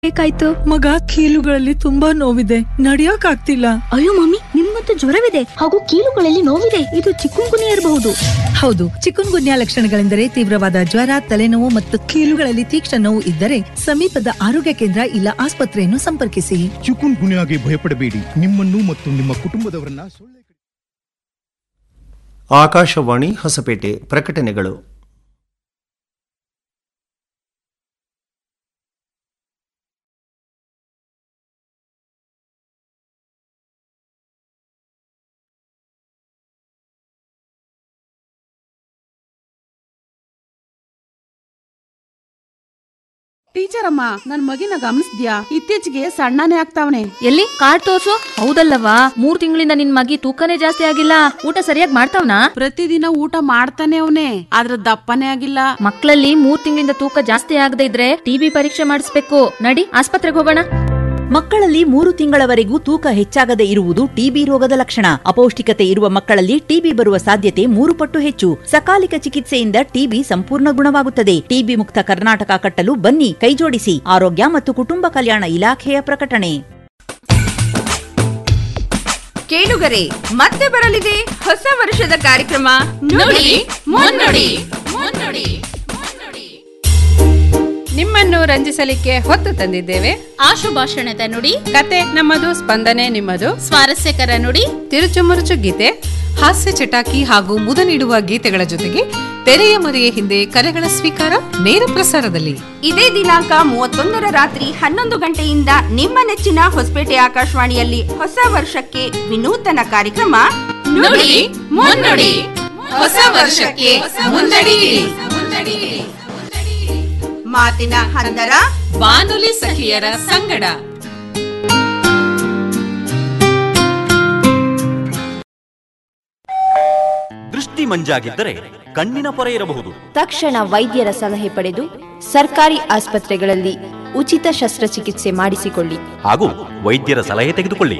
ಬೇಕಾಯ್ತು ಮಗ ಕೀಲುಗಳಲ್ಲಿ ತುಂಬಾ ನೋವಿದೆ ನಡಿಯಕ್ ಆಗ್ತಿಲ್ಲ ಅಯ್ಯೋ ಮಮ್ಮಿ ನಿಮ್ಮಂತೂ ಜ್ವರವಿದೆ ಹಾಗೂ ಕೀಲುಗಳಲ್ಲಿ ನೋವಿದೆ ಇದು ಚಿಕ್ಕುಂಗುನಿಯ ಇರಬಹುದು ಹೌದು ಚಿಕನ್ ಗುನ್ಯಾ ಲಕ್ಷಣಗಳೆಂದರೆ ತೀವ್ರವಾದ ಜ್ವರ ತಲೆನೋವು ಮತ್ತು ಕೀಲುಗಳಲ್ಲಿ ತೀಕ್ಷ್ಣ ನೋವು ಇದ್ದರೆ ಸಮೀಪದ ಆರೋಗ್ಯ ಕೇಂದ್ರ ಇಲ್ಲ ಆಸ್ಪತ್ರೆಯನ್ನು ಸಂಪರ್ಕಿಸಿ ಚಿಕುನ್ ಗುನ್ಯಾಗೆ ಭಯಪಡಬೇಡಿ ನಿಮ್ಮನ್ನು ಮತ್ತು ನಿಮ್ಮ ಕುಟುಂಬದವರನ್ನ ಸೊಳ್ಳೆ ಆಕಾಶವಾಣಿ ಹೊಸಪೇಟೆ ಪ್ರಕಟಣೆಗಳು ಟೀಚರ್ ಅಮ್ಮ ನನ್ ಮಗಿನ ಗಮನಿಸ್ದ್ಯಾ ಇತ್ತೀಚೆಗೆ ಸಣ್ಣನೇ ಆಗ್ತಾವನೆ ಎಲ್ಲಿ ಕಾರ್ಡ್ ತೋರ್ಸು ಹೌದಲ್ಲವಾ ಮೂರ್ ತಿಂಗಳಿಂದ ನಿನ್ ಮಗಿ ತೂಕನೇ ಜಾಸ್ತಿ ಆಗಿಲ್ಲ ಊಟ ಸರಿಯಾಗಿ ಮಾಡ್ತಾವ್ನಾ ಪ್ರತಿದಿನ ಊಟ ಮಾಡ್ತಾನೆ ಅವನೇ ಆದ್ರ ದಪ್ಪನೇ ಆಗಿಲ್ಲ ಮಕ್ಕಳಲ್ಲಿ ಮೂರ್ ತಿಂಗಳಿಂದ ತೂಕ ಜಾಸ್ತಿ ಆಗದೆ ಇದ್ರೆ ಟಿಬಿ ಪರೀಕ್ಷೆ ಮಾಡಿಸ್ಬೇಕು ನಡಿ ಆಸ್ಪತ್ರೆಗೆ ಹೋಗೋಣ ಮಕ್ಕಳಲ್ಲಿ ಮೂರು ತಿಂಗಳವರೆಗೂ ತೂಕ ಹೆಚ್ಚಾಗದೆ ಇರುವುದು ಟಿಬಿ ರೋಗದ ಲಕ್ಷಣ ಅಪೌಷ್ಟಿಕತೆ ಇರುವ ಮಕ್ಕಳಲ್ಲಿ ಟಿಬಿ ಬರುವ ಸಾಧ್ಯತೆ ಮೂರು ಪಟ್ಟು ಹೆಚ್ಚು ಸಕಾಲಿಕ ಚಿಕಿತ್ಸೆಯಿಂದ ಟಿಬಿ ಸಂಪೂರ್ಣ ಗುಣವಾಗುತ್ತದೆ ಟಿಬಿ ಮುಕ್ತ ಕರ್ನಾಟಕ ಕಟ್ಟಲು ಬನ್ನಿ ಕೈಜೋಡಿಸಿ ಆರೋಗ್ಯ ಮತ್ತು ಕುಟುಂಬ ಕಲ್ಯಾಣ ಇಲಾಖೆಯ ಪ್ರಕಟಣೆ ಕೇಳುಗರೆ ಮತ್ತೆ ಬರಲಿದೆ ಹೊಸ ವರ್ಷದ ಕಾರ್ಯಕ್ರಮ ನುಡಿ ಮುನ್ನುಡಿ ನಿಮ್ಮನ್ನು ರಂಜಿಸಲಿಕ್ಕೆ ಹೊತ್ತು ತಂದಿದ್ದೇವೆ ಆಶುಭಾಷಣದ ನುಡಿ ಕತೆ ನಮ್ಮದು ಸ್ಪಂದನೆ ನಿಮ್ಮದು ಸ್ವಾರಸ್ಯಕರ ನುಡಿ ತಿರುಚುಮುರುಚು ಗೀತೆ ಹಾಸ್ಯ ಚಟಾಕಿ ಹಾಗೂ ಮುದ ನೀಡುವ ಗೀತೆಗಳ ಜೊತೆಗೆ ತೆರೆಯ ಮರೆಯ ಹಿಂದೆ ಕರೆಗಳ ಸ್ವೀಕಾರ ನೇರ ಪ್ರಸಾರದಲ್ಲಿ ಇದೇ ದಿನಾಂಕ ಮೂವತ್ತೊಂದರ ರಾತ್ರಿ ಹನ್ನೊಂದು ಗಂಟೆಯಿಂದ ನಿಮ್ಮ ನೆಚ್ಚಿನ ಹೊಸಪೇಟೆ ಆಕಾಶವಾಣಿಯಲ್ಲಿ ಹೊಸ ವರ್ಷಕ್ಕೆ ವಿನೂತನ ಕಾರ್ಯಕ್ರಮ ನುಡಿ ಮುನ್ನುಡಿ ಹೊಸ ವರ್ಷಕ್ಕೆ ಮುನ್ನಡೆಯಿರಿ. ಮಾತಿನ ಹಂದರ ಬಾನುಲಿ ಸಖಿಯರ ಸಂಗಡ ದೃಷ್ಟಿ ಮಂಜಾಗಿದ್ದರೆ ಕಣ್ಣಿನ ಪೊರೆ ಇರಬಹುದು ತಕ್ಷಣ ವೈದ್ಯರ ಸಲಹೆ ಪಡೆದು ಸರ್ಕಾರಿ ಆಸ್ಪತ್ರೆಗಳಲ್ಲಿ ಉಚಿತ ಶಸ್ತ್ರಚಿಕಿತ್ಸೆ ಮಾಡಿಸಿಕೊಳ್ಳಿ ಹಾಗೂ ವೈದ್ಯರ ಸಲಹೆ ತೆಗೆದುಕೊಳ್ಳಿ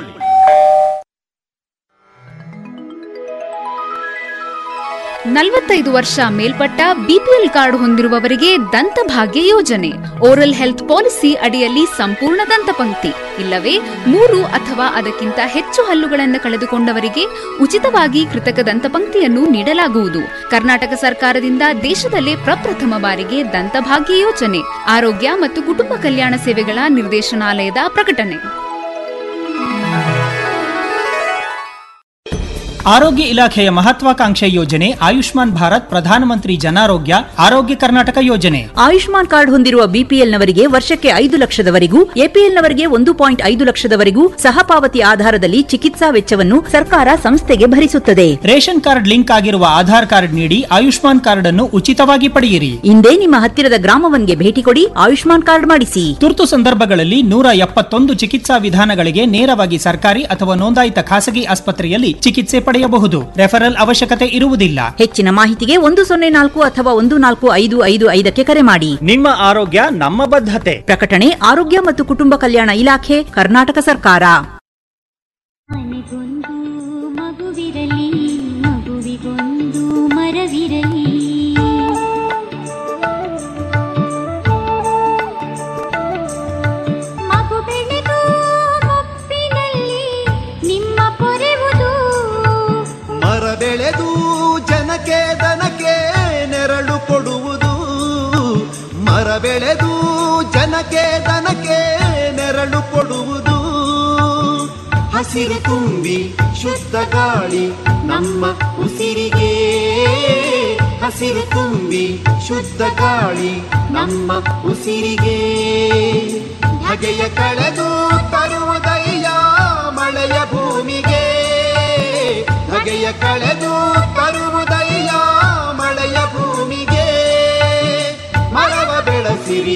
ನಲವತ್ತೈದು ವರ್ಷ ಮೇಲ್ಪಟ್ಟ ಬಿಪಿಎಲ್ ಕಾರ್ಡ್ ಹೊಂದಿರುವವರಿಗೆ ದಂತಭಾಗ್ಯ ಯೋಜನೆ ಓರಲ್ ಹೆಲ್ತ್ ಪಾಲಿಸಿ ಅಡಿಯಲ್ಲಿ ಸಂಪೂರ್ಣ ದಂತಪಂಕ್ತಿ ಇಲ್ಲವೇ ಮೂರು ಅಥವಾ ಅದಕ್ಕಿಂತ ಹೆಚ್ಚು ಹಲ್ಲುಗಳನ್ನು ಕಳೆದುಕೊಂಡವರಿಗೆ ಉಚಿತವಾಗಿ ಕೃತಕ ದಂತಪಂಕ್ತಿಯನ್ನು ನೀಡಲಾಗುವುದು ಕರ್ನಾಟಕ ಸರ್ಕಾರದಿಂದ ದೇಶದಲ್ಲೇ ಪ್ರಪ್ರಥಮ ಬಾರಿಗೆ ದಂತಭಾಗ್ಯ ಯೋಜನೆ ಆರೋಗ್ಯ ಮತ್ತು ಕುಟುಂಬ ಕಲ್ಯಾಣ ಸೇವೆಗಳ ನಿರ್ದೇಶನಾಲಯದ ಪ್ರಕಟಣೆ ಆರೋಗ್ಯ ಇಲಾಖೆಯ ಮಹತ್ವಾಕಾಂಕ್ಷೆ ಯೋಜನೆ ಆಯುಷ್ಮಾನ್ ಭಾರತ್ ಪ್ರಧಾನಮಂತ್ರಿ ಜನಾರೋಗ್ಯ ಆರೋಗ್ಯ ಕರ್ನಾಟಕ ಯೋಜನೆ ಆಯುಷ್ಮಾನ್ ಕಾರ್ಡ್ ಹೊಂದಿರುವ ಬಿಪಿಎಲ್ನವರಿಗೆ ವರ್ಷಕ್ಕೆ ಐದು ಲಕ್ಷದವರೆಗೂ ಎಪಿಎಲ್ನವರಿಗೆ ಒಂದು ಪಾಯಿಂಟ್ ಐದು ಲಕ್ಷದವರೆಗೂ ಸಹಪಾವತಿ ಆಧಾರದಲ್ಲಿ ಚಿಕಿತ್ಸಾ ವೆಚ್ಚವನ್ನು ಸರ್ಕಾರ ಸಂಸ್ಥೆಗೆ ಭರಿಸುತ್ತದೆ ರೇಷನ್ ಕಾರ್ಡ್ ಲಿಂಕ್ ಆಗಿರುವ ಆಧಾರ್ ಕಾರ್ಡ್ ನೀಡಿ ಆಯುಷ್ಮಾನ್ ಕಾರ್ಡ್ ಅನ್ನು ಉಚಿತವಾಗಿ ಪಡೆಯಿರಿ ಇಂದೇ ನಿಮ್ಮ ಹತ್ತಿರದ ಗ್ರಾಮವನ್ಗೆ ಭೇಟಿ ಕೊಡಿ ಆಯುಷ್ಮಾನ್ ಕಾರ್ಡ್ ಮಾಡಿಸಿ ತುರ್ತು ಸಂದರ್ಭಗಳಲ್ಲಿ ನೂರ ಎಪ್ಪತ್ತೊಂದು ಚಿಕಿತ್ಸಾ ವಿಧಾನಗಳಿಗೆ ನೇರವಾಗಿ ಸರ್ಕಾರಿ ಅಥವಾ ನೋಂದಾಯಿತ ಖಾಸಗಿ ಆಸ್ಪತ್ರೆಯಲ್ಲಿ ಚಿಕಿತ್ಸೆ ಪಡೆಯಬಹುದು ರೆಫರಲ್ ಅವಶ್ಯಕತೆ ಇರುವುದಿಲ್ಲ ಹೆಚ್ಚಿನ ಮಾಹಿತಿಗೆ ಒಂದು ಸೊನ್ನೆ ನಾಲ್ಕು ಅಥವಾ ಒಂದು ನಾಲ್ಕು ಐದು ಐದು ಐದಕ್ಕೆ ಕರೆ ಮಾಡಿ ನಿಮ್ಮ ಆರೋಗ್ಯ ನಮ್ಮ ಬದ್ಧತೆ ಪ್ರಕಟಣೆ ಆರೋಗ್ಯ ಮತ್ತು ಕುಟುಂಬ ಕಲ್ಯಾಣ ಇಲಾಖೆ ಕರ್ನಾಟಕ ಸರ್ಕಾರ ಮಗುವಿರಲಿ ಮಗುವಿಗೊಂದು ಮರವಿರಲಿ ಮಗು ಬೆಳೆದು ಮುಪ್ಪಿನಲ್ಲಿ ನಿಮ್ಮ ಪೊರೆವುದು ಮರ ಬೆಳೆದು ಜನಕ್ಕೆ ದನಕ್ಕೆ ನೆರಳು ಕೊಡುವುದು ಮರ ಬೆಳೆದು ಜನಕ್ಕೆ ದನಕ್ಕೆ ನೆರಳು ಕೊಡುವುದು ಹಸಿರು ತುಂಬಿ ಶುದ್ಧ ಗಾಳಿ ನಮ್ಮ ಉಸಿರಿಗೆ ಹಸಿರು ತುಂಬಿ ಶುದ್ಧ ಗಾಳಿ ನಮ್ಮ ಉಸಿರಿಗೆ ಬಗೆಯ ಕಳೆದು ತರುವುದಯ್ಯ ಮಳೆಯ ಭೂಮಿಗೆ ಬಗೆಯ ಕಳೆದು ತರುವುದಯ್ಯ ಮಳೆಯ ಭೂಮಿಗೆ ಮರವ ಬೆಳೆಸಿರಿ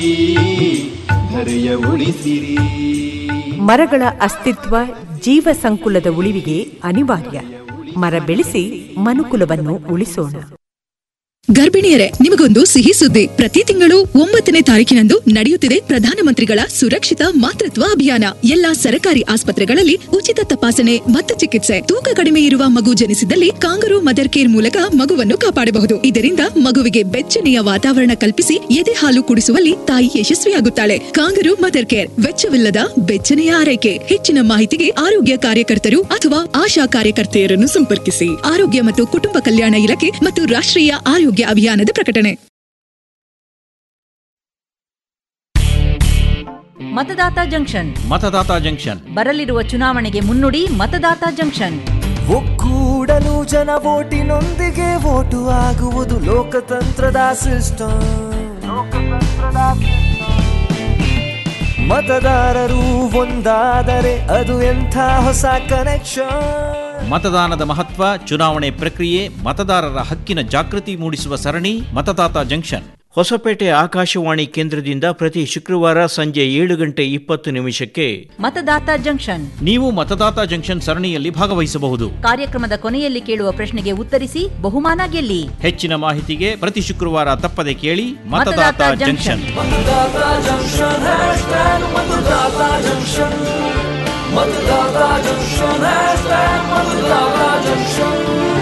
ಧರೆಯ ಉಳಿಸಿರಿ ಮರಗಳ ಅಸ್ತಿತ್ವ ಜೀವ ಸಂಕುಲದ ಉಳಿವಿಗೆ ಅನಿವಾರ್ಯ ಮರ ಬೆಳೆಸಿ ಮನುಕುಲವನ್ನು ಉಳಿಸೋಣ ಗರ್ಭಿಣಿಯರೇ ನಿಮಗೊಂದು ಸಿಹಿ ಸುದ್ದಿ ಪ್ರತಿ ತಿಂಗಳು ಒಂಬತ್ತನೇ ತಾರೀಕಿನಂದು ನಡೆಯುತ್ತಿದೆ ಪ್ರಧಾನಮಂತ್ರಿಗಳ ಸುರಕ್ಷಿತ ಮಾತೃತ್ವ ಅಭಿಯಾನ ಎಲ್ಲಾ ಸರಕಾರಿ ಆಸ್ಪತ್ರೆಗಳಲ್ಲಿ ಉಚಿತ ತಪಾಸಣೆ ಮತ್ತು ಚಿಕಿತ್ಸೆ ತೂಕ ಕಡಿಮೆ ಇರುವ ಮಗು ಜನಿಸಿದಲ್ಲಿ ಕಾಂಗರು ಮದರ್ ಕೇರ್ ಮೂಲಕ ಮಗುವನ್ನು ಕಾಪಾಡಬಹುದು ಇದರಿಂದ ಮಗುವಿಗೆ ಬೆಚ್ಚನೆಯ ವಾತಾವರಣ ಕಲ್ಪಿಸಿ ಎದೆ ಹಾಲು ಕುಡಿಸುವಲ್ಲಿ ತಾಯಿ ಯಶಸ್ವಿಯಾಗುತ್ತಾಳೆ ಕಾಂಗರು ಮದರ್ ಕೇರ್ ವೆಚ್ಚವಿಲ್ಲದ ಬೆಚ್ಚನೆಯ ಆರೈಕೆ ಹೆಚ್ಚಿನ ಮಾಹಿತಿಗೆ ಆರೋಗ್ಯ ಕಾರ್ಯಕರ್ತರು ಅಥವಾ ಆಶಾ ಕಾರ್ಯಕರ್ತೆಯರನ್ನು ಸಂಪರ್ಕಿಸಿ ಆರೋಗ್ಯ ಮತ್ತು ಕುಟುಂಬ ಕಲ್ಯಾಣ ಇಲಾಖೆ ಮತ್ತು ರಾಷ್ಟ್ರೀಯ ಆರೋಗ್ಯ ಅಭಿಯಾನದ ಪ್ರಕಟಣೆ ಮತದಾತ ಜಂಕ್ಷನ್ ಮತದಾತ ಜಂಕ್ಷನ್ ಬರಲಿರುವ ಚುನಾವಣೆಗೆ ಮುನ್ನುಡಿ ಮತದಾತ ಜಂಕ್ಷನ್ ಒಕ್ಕೂಡಲು ಜನ ಓಟಿನೊಂದಿಗೆ ಓಟು ಆಗುವುದು ಲೋಕತಂತ್ರದ ಸಿಸ್ಟಮ್ ಮತದಾರರು ಒಂದಾದರೆ ಅದು ಎಂಥ ಹೊಸ ಕನೆಕ್ಷನ್ ಮತದಾನದ ಮಹತ್ವ ಚುನಾವಣೆ ಪ್ರಕ್ರಿಯೆ ಮತದಾರರ ಹಕ್ಕಿನ ಜಾಗೃತಿ ಮೂಡಿಸುವ ಸರಣಿ ಮತದಾತ ಜಂಕ್ಷನ್ ಹೊಸಪೇಟೆ ಆಕಾಶವಾಣಿ ಕೇಂದ್ರದಿಂದ ಪ್ರತಿ ಶುಕ್ರವಾರ ಸಂಜೆ ಏಳು ಗಂಟೆ ಇಪ್ಪತ್ತು ನಿಮಿಷಕ್ಕೆ ಮತದಾತ ಜಂಕ್ಷನ್ ನೀವು ಮತದಾತ ಜಂಕ್ಷನ್ ಸರಣಿಯಲ್ಲಿ ಭಾಗವಹಿಸಬಹುದು ಕಾರ್ಯಕ್ರಮದ ಕೊನೆಯಲ್ಲಿ ಕೇಳುವ ಪ್ರಶ್ನೆಗೆ ಉತ್ತರಿಸಿ ಬಹುಮಾನ ಗೆಲ್ಲಿ ಹೆಚ್ಚಿನ ಮಾಹಿತಿಗೆ ಪ್ರತಿ ಶುಕ್ರವಾರ ತಪ್ಪದೆ ಕೇಳಿ Matadata Matadata junction Matadata junction hashtag Matadata junction Matadata junction hashtag Matadata junction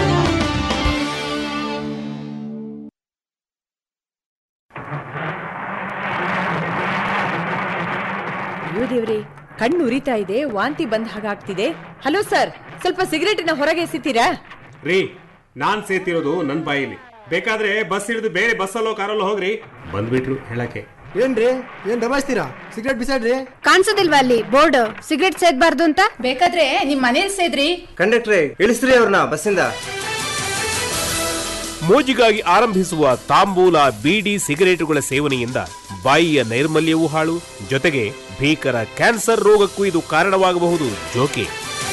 ಅಯ್ಯೋ ದೇವ್ರಿ ಕಣ್ಣು ಉರಿತಾ ಇದೆ ವಾಂತಿ ಬಂದ ಹಾಗಾಗ್ತಿದೆ ಹಲೋ ಸರ್ ಸ್ವಲ್ಪ ಸಿಗರೇಟಿನ ಹೊರಗೆ ಎಸಿತೀರಾ ರೀ ನಾನ್ ಸೇತಿರೋದು ನನ್ ಬಾಯಿಲಿ ಬೇಕಾದ್ರೆ ಬಸ್ ಹಿಡಿದು ಬೇರೆ ಬಸ್ಸಲ್ಲೋ ಕಾರಲ್ಲೋ ಹೋಗ್ರಿ ಬಂದ್ಬಿಟ್ರು ಹೇಳಕ್ಕೆ ಏನ್ರಿ ಏನ್ ದಬಾಯಿಸ್ತೀರಾ ಸಿಗರೇಟ್ ಬಿಸಾಡ್ರಿ ಕಾಣಿಸೋದಿಲ್ವಾ ಅಲ್ಲಿ ಬೋರ್ಡ್ ಸಿಗರೆಟ್ ಸೇದ್ಬಾರ್ದು ಅಂತ ಬೇಕಾದ್ರೆ ನಿಮ್ ಮನೇಲಿ ಸೇದ್ರಿ ಕಂಡಕ್ಟ್ರೆ ಇಳಿಸ್ರಿ ಅವ್ರನ್ನ ಬಸ್ಸಿಂದ ಮೋಜಿಗಾಗಿ ಆರಂಭಿಸುವ ತಾಂಬೂಲ ಬೀಡಿ ಸಿಗರೇಟುಗಳ ಸೇವನೆಯಿಂದ ಬಾಯಿಯ ನೈರ್ಮಲ್ಯವೂ ಹಾಳು ಜೊತೆಗೆ ಭೀಕರ ಕ್ಯಾನ್ಸರ್ ರೋಗಕ್ಕೂ ಇದು ಕಾರಣವಾಗಬಹುದು ಜೋಕೆ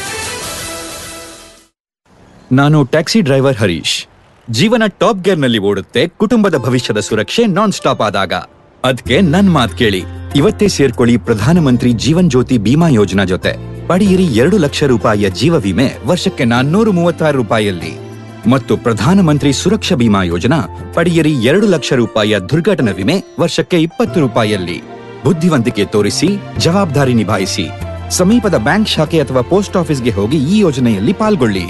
ನಾನು ಟ್ಯಾಕ್ಸಿ ಡ್ರೈವರ್ ಹರೀಶ್ ಜೀವನ ಟಾಪ್ ಗೇರ್ನಲ್ಲಿ ಓಡುತ್ತೆ ಕುಟುಂಬದ ಭವಿಷ್ಯದ ಸುರಕ್ಷೆ ನಾನ್ ಸ್ಟಾಪ್ ಆದಾಗ ಅದ್ಕೆ ನನ್ ಮಾತ್ ಕೇಳಿ ಇವತ್ತೇ ಸೇರ್ಕೊಳ್ಳಿ ಪ್ರಧಾನಮಂತ್ರಿ ಜೀವನ್ ಜ್ಯೋತಿ ಬಿಮಾ ಯೋಜನಾ ಜೊತೆ ಪಡೆಯಿರಿ ಎರಡು ಲಕ್ಷ ರೂಪಾಯಿಯ ಜೀವ ವಿಮೆ ವರ್ಷಕ್ಕೆ ನಾನ್ನೂರು ಮೂವತ್ತಾರು ರೂಪಾಯಿಯಲ್ಲಿ ಮತ್ತು ಪ್ರಧಾನಮಂತ್ರಿ ಸುರಕ್ಷಾ ಬಿಮಾ ಯೋಜನಾ ಪಡೆಯಿರಿ ಎರಡು ಲಕ್ಷ ರೂಪಾಯಿಯ ದುರ್ಘಟನಾ ವಿಮೆ ವರ್ಷಕ್ಕೆ ಇಪ್ಪತ್ತು ರೂಪಾಯಿಯಲ್ಲಿ ಬುದ್ಧಿವಂತಿಕೆ ತೋರಿಸಿ ಜವಾಬ್ದಾರಿ ನಿಭಾಯಿಸಿ ಸಮೀಪದ ಬ್ಯಾಂಕ್ ಶಾಖೆ ಅಥವಾ ಪೋಸ್ಟ್ ಆಫೀಸ್ಗೆ ಹೋಗಿ ಈ ಯೋಜನೆಯಲ್ಲಿ ಪಾಲ್ಗೊಳ್ಳಿ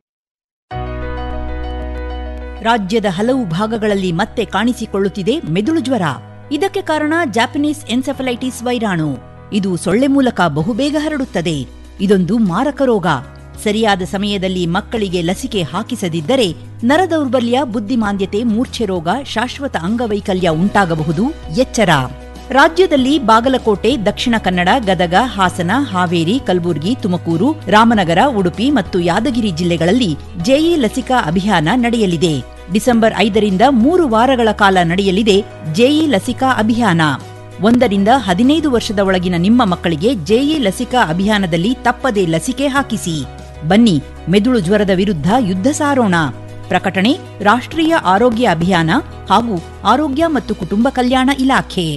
ರಾಜ್ಯದ ಹಲವು ಭಾಗಗಳಲ್ಲಿ ಮತ್ತೆ ಕಾಣಿಸಿಕೊಳ್ಳುತ್ತಿದೆ ಮೆದುಳು ಜ್ವರ ಇದಕ್ಕೆ ಕಾರಣ ಜಾಪನೀಸ್ ಎನ್ಸೆಫಲೈಟಿಸ್ ವೈರಾಣು ಇದು ಸೊಳ್ಳೆ ಮೂಲಕ ಬಹುಬೇಗ ಹರಡುತ್ತದೆ ಇದೊಂದು ಮಾರಕ ರೋಗ ಸರಿಯಾದ ಸಮಯದಲ್ಲಿ ಮಕ್ಕಳಿಗೆ ಲಸಿಕೆ ಹಾಕಿಸದಿದ್ದರೆ ನರದೌರ್ಬಲ್ಯ ಬುದ್ಧಿಮಾಂದ್ಯತೆ ಮೂರ್ಛೆ ರೋಗ ಶಾಶ್ವತ ಅಂಗವೈಕಲ್ಯ ಉಂಟಾಗಬಹುದು ಎಚ್ಚರ ರಾಜ್ಯದಲ್ಲಿ ಬಾಗಲಕೋಟೆ ದಕ್ಷಿಣ ಕನ್ನಡ ಗದಗ ಹಾಸನ ಹಾವೇರಿ ಕಲಬುರಗಿ ತುಮಕೂರು ರಾಮನಗರ ಉಡುಪಿ ಮತ್ತು ಯಾದಗಿರಿ ಜಿಲ್ಲೆಗಳಲ್ಲಿ ಜೆಇ ಲಸಿಕಾ ಅಭಿಯಾನ ನಡೆಯಲಿದೆ ಡಿಸೆಂಬರ್ ಐದರಿಂದ ಮೂರು ವಾರಗಳ ಕಾಲ ನಡೆಯಲಿದೆ ಜೆಇ ಲಸಿಕಾ ಅಭಿಯಾನ ಒಂದರಿಂದ ಹದಿನೈದು ವರ್ಷದ ಒಳಗಿನ ನಿಮ್ಮ ಮಕ್ಕಳಿಗೆ ಜೆಇ ಲಸಿಕಾ ಅಭಿಯಾನದಲ್ಲಿ ತಪ್ಪದೆ ಲಸಿಕೆ ಹಾಕಿಸಿ ಬನ್ನಿ ಮೆದುಳು ಜ್ವರದ ವಿರುದ್ಧ ಯುದ್ಧ ಸಾರೋಣ ಪ್ರಕಟಣೆ ರಾಷ್ಟ್ರೀಯ ಆರೋಗ್ಯ ಅಭಿಯಾನ ಹಾಗೂ ಆರೋಗ್ಯ ಮತ್ತು ಕುಟುಂಬ ಕಲ್ಯಾಣ ಇಲಾಖೆ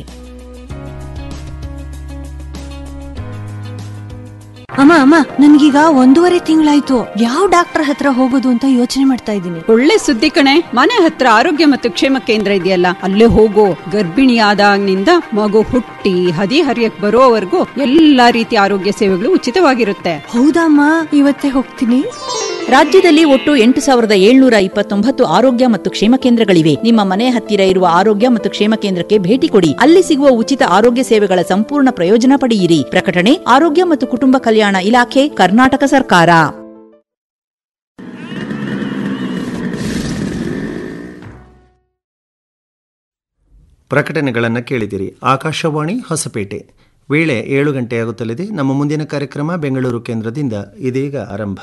ಅಮ್ಮ ಅಮ್ಮ ನನ್ಗೀಗ ಒಂದೂವರೆ ತಿಂಗಳಾಯ್ತು ಯಾವ ಡಾಕ್ಟರ್ ಹತ್ರ ಹೋಗೋದು ಅಂತ ಯೋಚನೆ ಮಾಡ್ತಾ ಇದ್ದೀನಿ ಒಳ್ಳೆ ಸುದ್ದಿ ಕಣೆ ಮನೆ ಹತ್ರ ಆರೋಗ್ಯ ಮತ್ತು ಕ್ಷೇಮ ಕೇಂದ್ರ ಇದೆಯಲ್ಲ ಅಲ್ಲೇ ಹೋಗೋ ಗರ್ಭಿಣಿಯಾದಾಗಿನಿಂದ ಮಗು ಹುಟ್ಟಿ ಹದಿ ಹರಿಯಕ್ ಬರೋವರೆಗೂ ಎಲ್ಲಾ ರೀತಿಯ ಆರೋಗ್ಯ ಸೇವೆಗಳು ಉಚಿತವಾಗಿರುತ್ತೆ ಹೌದಮ್ಮ ಇವತ್ತೇ ಹೋಗ್ತೀನಿ ರಾಜ್ಯದಲ್ಲಿ ಒಟ್ಟು ಎಂಟು ಸಾವಿರದ ಏಳ್ನೂರ ಇಪ್ಪತ್ತೊಂಬತ್ತು ಆರೋಗ್ಯ ಮತ್ತು ಕ್ಷೇಮ ಕೇಂದ್ರಗಳಿವೆ ನಿಮ್ಮ ಮನೆ ಹತ್ತಿರ ಇರುವ ಆರೋಗ್ಯ ಮತ್ತು ಕ್ಷೇಮ ಕೇಂದ್ರಕ್ಕೆ ಭೇಟಿ ಕೊಡಿ ಅಲ್ಲಿ ಸಿಗುವ ಉಚಿತ ಆರೋಗ್ಯ ಸೇವೆಗಳ ಸಂಪೂರ್ಣ ಪ್ರಯೋಜನ ಪಡೆಯಿರಿ ಪ್ರಕಟಣೆ ಆರೋಗ್ಯ ಮತ್ತು ಕುಟುಂಬ ಕಲ್ಯಾಣ ಇಲಾಖೆ ಕರ್ನಾಟಕ ಸರ್ಕಾರ ಪ್ರಕಟಣೆಗಳನ್ನು ಕೇಳಿದಿರಿ ಆಕಾಶವಾಣಿ ಹೊಸಪೇಟೆ ವೇಳೆ ಏಳು ಗಂಟೆಯಾಗುತ್ತಲಿದೆ ನಮ್ಮ ಮುಂದಿನ ಕಾರ್ಯಕ್ರಮ ಬೆಂಗಳೂರು ಕೇಂದ್ರದಿಂದ ಇದೀಗ ಆರಂಭ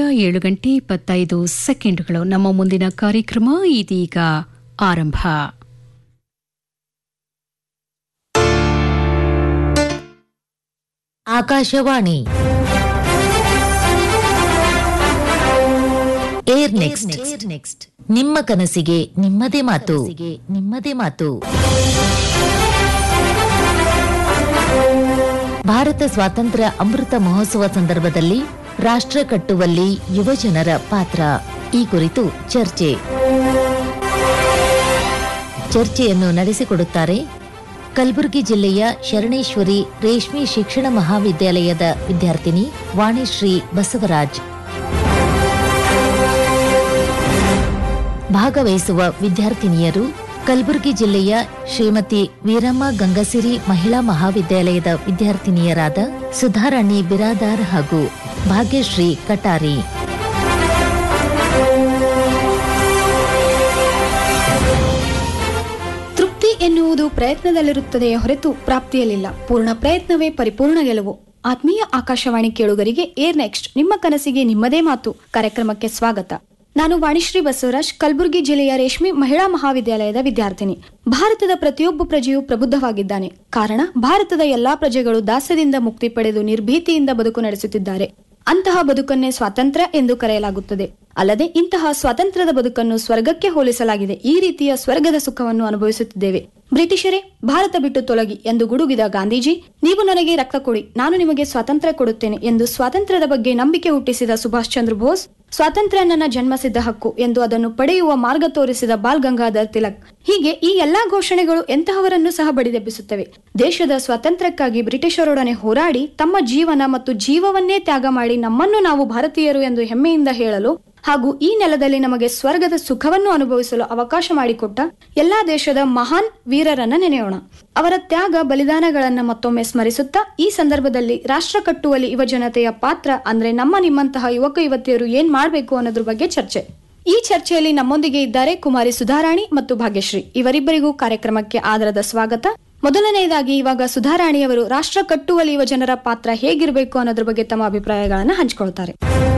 ಏಳು ಗಂಟೆ ಇಪ್ಪತ್ತೈದು ಸೆಕೆಂಡ್ಗಳು ನಮ್ಮ ಮುಂದಿನ ಕಾರ್ಯಕ್ರಮ ಇದೀಗ ಆರಂಭ ಆಕಾಶವಾಣಿ ಏರ್ ನೆಕ್ಸ್ಟ್ ನೆಕ್ಸ್ಟ್ ನಿಮ್ಮ ಕನಸಿಗೆ ನಿಮ್ಮದೇ ಮಾತು ನಿಮ್ಮದೇ ಮಾತು ಭಾರತ ಸ್ವಾತಂತ್ರ್ಯ ಅಮೃತ ಮಹೋತ್ಸವ ಸಂದರ್ಭದಲ್ಲಿ ರಾಷ್ಟ್ರ ಕಟ್ಟುವಲ್ಲಿ ಯುವಜನರ ಪಾತ್ರ ಈ ಕುರಿತು ಚರ್ಚೆ ಚರ್ಚೆಯನ್ನು ನಡೆಸಿಕೊಡುತ್ತಾರೆ ಕಲಬುರಗಿ ಜಿಲ್ಲೆಯ ಶರಣೇಶ್ವರಿ ರೇಷ್ಮೆ ಶಿಕ್ಷಣ ಮಹಾವಿದ್ಯಾಲಯದ ವಿದ್ಯಾರ್ಥಿನಿ ವಾಣಿಶ್ರೀ ಬಸವರಾಜ್ ಭಾಗವಹಿಸುವ ವಿದ್ಯಾರ್ಥಿನಿಯರು ಕಲಬುರಗಿ ಜಿಲ್ಲೆಯ ಶ್ರೀಮತಿ ವೀರಮ್ಮ ಗಂಗಸಿರಿ ಮಹಿಳಾ ಮಹಾವಿದ್ಯಾಲಯದ ವಿದ್ಯಾರ್ಥಿನಿಯರಾದ ಸುಧಾರಾಣಿ ಬಿರಾದಾರ್ ಹಾಗೂ ಭಾಗ್ಯಶ್ರೀ ಕಟಾರಿ ತೃಪ್ತಿ ಎನ್ನುವುದು ಪ್ರಯತ್ನದಲ್ಲಿರುತ್ತದೆಯೇ ಹೊರತು ಪ್ರಾಪ್ತಿಯಲ್ಲಿಲ್ಲ ಪೂರ್ಣ ಪ್ರಯತ್ನವೇ ಪರಿಪೂರ್ಣ ಗೆಲುವು ಆತ್ಮೀಯ ಆಕಾಶವಾಣಿ ಕೇಳುಗರಿಗೆ ಏರ್ ನೆಕ್ಸ್ಟ್ ನಿಮ್ಮ ಕನಸಿಗೆ ನಿಮ್ಮದೇ ಮಾತು ಕಾರ್ಯಕ್ರಮಕ್ಕೆ ಸ್ವಾಗತ ನಾನು ವಾಣಿಶ್ರೀ ಬಸವರಾಜ್ ಕಲಬುರಗಿ ಜಿಲ್ಲೆಯ ರೇಷ್ಮೆ ಮಹಿಳಾ ಮಹಾವಿದ್ಯಾಲಯದ ವಿದ್ಯಾರ್ಥಿನಿ ಭಾರತದ ಪ್ರತಿಯೊಬ್ಬ ಪ್ರಜೆಯೂ ಪ್ರಬುದ್ಧವಾಗಿದ್ದಾನೆ ಕಾರಣ ಭಾರತದ ಎಲ್ಲಾ ಪ್ರಜೆಗಳು ದಾಸ್ಯದಿಂದ ಮುಕ್ತಿ ಪಡೆದು ನಿರ್ಭೀತಿಯಿಂದ ಬದುಕು ನಡೆಸುತ್ತಿದ್ದಾರೆ ಅಂತಹ ಬದುಕನ್ನೇ ಸ್ವಾತಂತ್ರ್ಯ ಎಂದು ಕರೆಯಲಾಗುತ್ತದೆ ಅಲ್ಲದೆ ಇಂತಹ ಸ್ವಾತಂತ್ರ್ಯದ ಬದುಕನ್ನು ಸ್ವರ್ಗಕ್ಕೆ ಹೋಲಿಸಲಾಗಿದೆ ಈ ರೀತಿಯ ಸ್ವರ್ಗದ ಸುಖವನ್ನು ಅನುಭವಿಸುತ್ತಿದ್ದೇವೆ ಬ್ರಿಟಿಷರೇ ಭಾರತ ಬಿಟ್ಟು ತೊಲಗಿ ಎಂದು ಗುಡುಗಿದ ಗಾಂಧೀಜಿ ನೀವು ನನಗೆ ರಕ್ತ ಕೊಡಿ ನಾನು ನಿಮಗೆ ಸ್ವಾತಂತ್ರ್ಯ ಕೊಡುತ್ತೇನೆ ಎಂದು ಸ್ವಾತಂತ್ರ್ಯದ ಬಗ್ಗೆ ನಂಬಿಕೆ ಹುಟ್ಟಿಸಿದ ಸುಭಾಷ್ ಚಂದ್ರ ಬೋಸ್ ಸ್ವಾತಂತ್ರ್ಯ ನನ್ನ ಜನ್ಮಸಿದ್ಧ ಹಕ್ಕು ಎಂದು ಅದನ್ನು ಪಡೆಯುವ ಮಾರ್ಗ ತೋರಿಸಿದ ಬಾಲ್ ಗಂಗಾಧರ್ ತಿಲಕ್ ಹೀಗೆ ಈ ಎಲ್ಲಾ ಘೋಷಣೆಗಳು ಎಂತಹವರನ್ನು ಸಹ ಬಡಿದೆಬ್ಬಿಸುತ್ತವೆ ದೇಶದ ಸ್ವಾತಂತ್ರ್ಯಕ್ಕಾಗಿ ಬ್ರಿಟಿಷರೊಡನೆ ಹೋರಾಡಿ ತಮ್ಮ ಜೀವನ ಮತ್ತು ಜೀವವನ್ನೇ ತ್ಯಾಗ ಮಾಡಿ ನಮ್ಮನ್ನು ನಾವು ಭಾರತೀಯರು ಎಂದು ಹೆಮ್ಮೆಯಿಂದ ಹೇಳಲು ಹಾಗೂ ಈ ನೆಲದಲ್ಲಿ ನಮಗೆ ಸ್ವರ್ಗದ ಸುಖವನ್ನು ಅನುಭವಿಸಲು ಅವಕಾಶ ಮಾಡಿಕೊಟ್ಟ ಎಲ್ಲಾ ದೇಶದ ಮಹಾನ್ ವೀರರನ್ನ ನೆನೆಯೋಣ ಅವರ ತ್ಯಾಗ ಬಲಿದಾನಗಳನ್ನ ಮತ್ತೊಮ್ಮೆ ಸ್ಮರಿಸುತ್ತಾ ಈ ಸಂದರ್ಭದಲ್ಲಿ ರಾಷ್ಟ್ರ ಕಟ್ಟುವಲ್ಲಿ ಯುವ ಜನತೆಯ ಪಾತ್ರ ಅಂದ್ರೆ ನಮ್ಮ ನಿಮ್ಮಂತಹ ಯುವಕ ಯುವತಿಯರು ಏನ್ ಮಾಡ್ಬೇಕು ಅನ್ನೋದ್ರ ಬಗ್ಗೆ ಚರ್ಚೆ ಈ ಚರ್ಚೆಯಲ್ಲಿ ನಮ್ಮೊಂದಿಗೆ ಇದ್ದಾರೆ ಕುಮಾರಿ ಸುಧಾರಾಣಿ ಮತ್ತು ಭಾಗ್ಯಶ್ರೀ ಇವರಿಬ್ಬರಿಗೂ ಕಾರ್ಯಕ್ರಮಕ್ಕೆ ಆದರದ ಸ್ವಾಗತ ಮೊದಲನೆಯದಾಗಿ ಇವಾಗ ಸುಧಾರಾಣಿಯವರು ರಾಷ್ಟ್ರ ಕಟ್ಟುವಲ್ಲಿ ಯುವ ಜನರ ಪಾತ್ರ ಹೇಗಿರಬೇಕು ಅನ್ನೋದ್ರ ಬಗ್ಗೆ ತಮ್ಮ ಅಭಿಪ್ರಾಯಗಳನ್ನ ಹಂಚಿಕೊಳ್ತಾರೆ